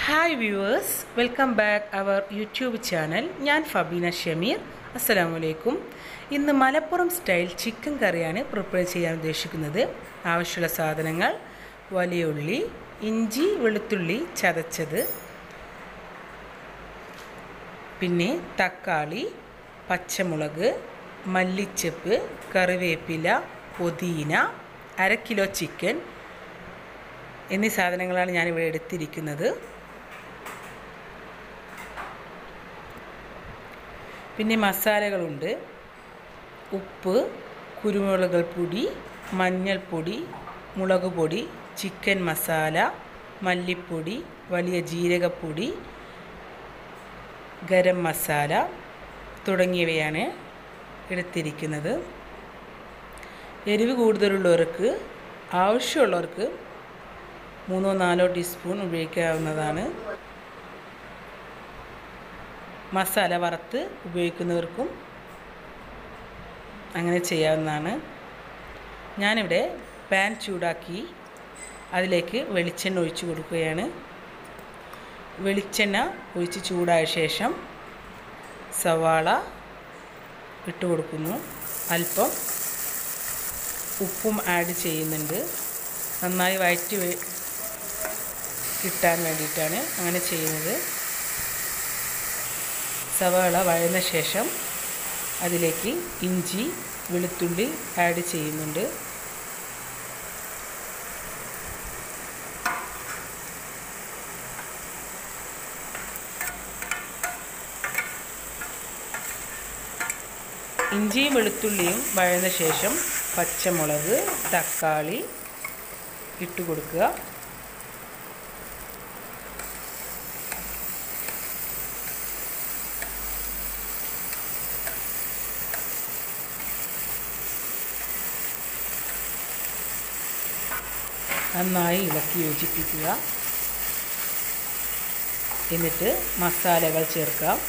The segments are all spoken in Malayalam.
hi viewers welcome back our YouTube channel ഞാൻ ഫബീന ഷമീർ അസ്സലാമു അലൈക്കും ഇന്ന് മലപ്പുറം സ്റ്റൈൽ ചിക്കൻ കറിയാണ് പ്രിപ്പയർ ചെയ്യാൻ ഉദ്ദേശിക്കുന്നത് ആവശ്യമുള്ള സാധനങ്ങൾ വലിയ ഉള്ളി ഇഞ്ചി വെളുത്തുള്ളി ചതച്ചത് പിന്നെ തക്കാളി പച്ചമുളക് മല്ലിച്ചപ്പ് കറിവേപ്പില പുതിന അര കിലോ ചിക്കൻ എന്നീ സാധനങ്ങളാണ് ഞാനിവിടെ എടുത്തിരിക്കുന്നത് പിന്നെ മസാലകളുണ്ട് ഉപ്പ് കുരുമുളക് പൊടി മഞ്ഞൾപ്പൊടി മുളക് പൊടി ചിക്കൻ മസാല മല്ലിപ്പൊടി വലിയ ജീരകപ്പൊടി ഗരം മസാല തുടങ്ങിയവയാണ് എടുത്തിരിക്കുന്നത് എരിവ് കൂടുതലുള്ളവർക്ക് ആവശ്യമുള്ളവർക്ക് മൂന്നോ നാലോ ടീസ്പൂൺ ഉപയോഗിക്കാവുന്നതാണ് മസാല വറുത്ത് ഉപയോഗിക്കുന്നവർക്കും അങ്ങനെ ചെയ്യാവുന്നതാണ് ഞാനിവിടെ പാൻ ചൂടാക്കി അതിലേക്ക് വെളിച്ചെണ്ണ ഒഴിച്ചു കൊടുക്കുകയാണ് വെളിച്ചെണ്ണ ഒഴിച്ച് ചൂടായ ശേഷം സവാള ഇട്ട് കൊടുക്കുന്നു അല്പം ഉപ്പും ആഡ് ചെയ്യുന്നുണ്ട് നന്നായി വഴറ്റി കിട്ടാൻ വേണ്ടിയിട്ടാണ് അങ്ങനെ ചെയ്യുന്നത് സവാള വഴന്ന ശേഷം അതിലേക്ക് ഇഞ്ചി വെളുത്തുള്ളി ആഡ് ചെയ്യുന്നുണ്ട് ഇഞ്ചിയും വെളുത്തുള്ളിയും വഴന്ന ശേഷം പച്ചമുളക് തക്കാളി ഇട്ട് കൊടുക്കുക നന്നായി ഇളക്കി യോജിപ്പിക്കുക എന്നിട്ട് മസാലകൾ ചേർക്കാം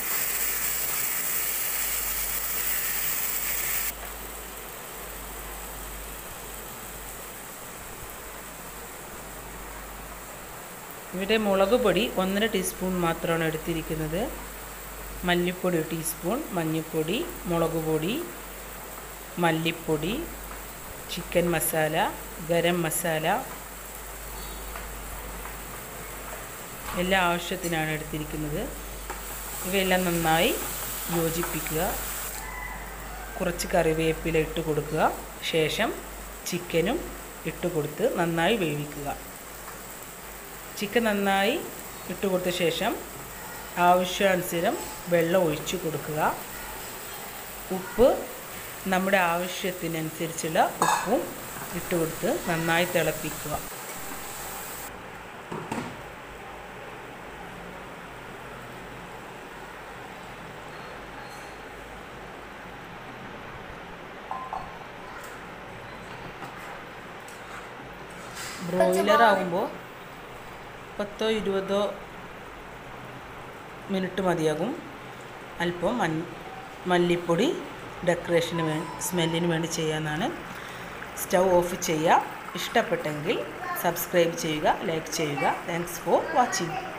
ഇവിടെ മുളക് പൊടി ഒന്നര ടീസ്പൂൺ മാത്രമാണ് എടുത്തിരിക്കുന്നത് മല്ലിപ്പൊടി ഒരു ടീസ്പൂൺ മഞ്ഞൾപ്പൊടി മുളക് പൊടി മല്ലിപ്പൊടി ചിക്കൻ മസാല ഗരം മസാല എല്ലാ ആവശ്യത്തിനാണ് എടുത്തിരിക്കുന്നത് ഇവയെല്ലാം നന്നായി യോജിപ്പിക്കുക കുറച്ച് കറിവേപ്പില ഇട്ട് കൊടുക്കുക ശേഷം ചിക്കനും ഇട്ട് കൊടുത്ത് നന്നായി വേവിക്കുക ചിക്കൻ നന്നായി ഇട്ട് കൊടുത്ത ശേഷം ആവശ്യാനുസരം വെള്ളം ഒഴിച്ചു കൊടുക്കുക ഉപ്പ് നമ്മുടെ ആവശ്യത്തിനനുസരിച്ചുള്ള ഉപ്പും ഇട്ട് കൊടുത്ത് നന്നായി തിളപ്പിക്കുക ബ്രോയിലർ ആകുമ്പോൾ പത്തോ ഇരുപതോ മിനിറ്റ് മതിയാകും അല്പം മൻ മല്ലിപ്പൊടി ഡെക്കറേഷന് വേ സ്മെല്ലിന് വേണ്ടി ചെയ്യാനാണ് സ്റ്റൗ ഓഫ് ചെയ്യുക ഇഷ്ടപ്പെട്ടെങ്കിൽ സബ്സ്ക്രൈബ് ചെയ്യുക ലൈക്ക് ചെയ്യുക താങ്ക്സ് ഫോർ വാച്ചിങ്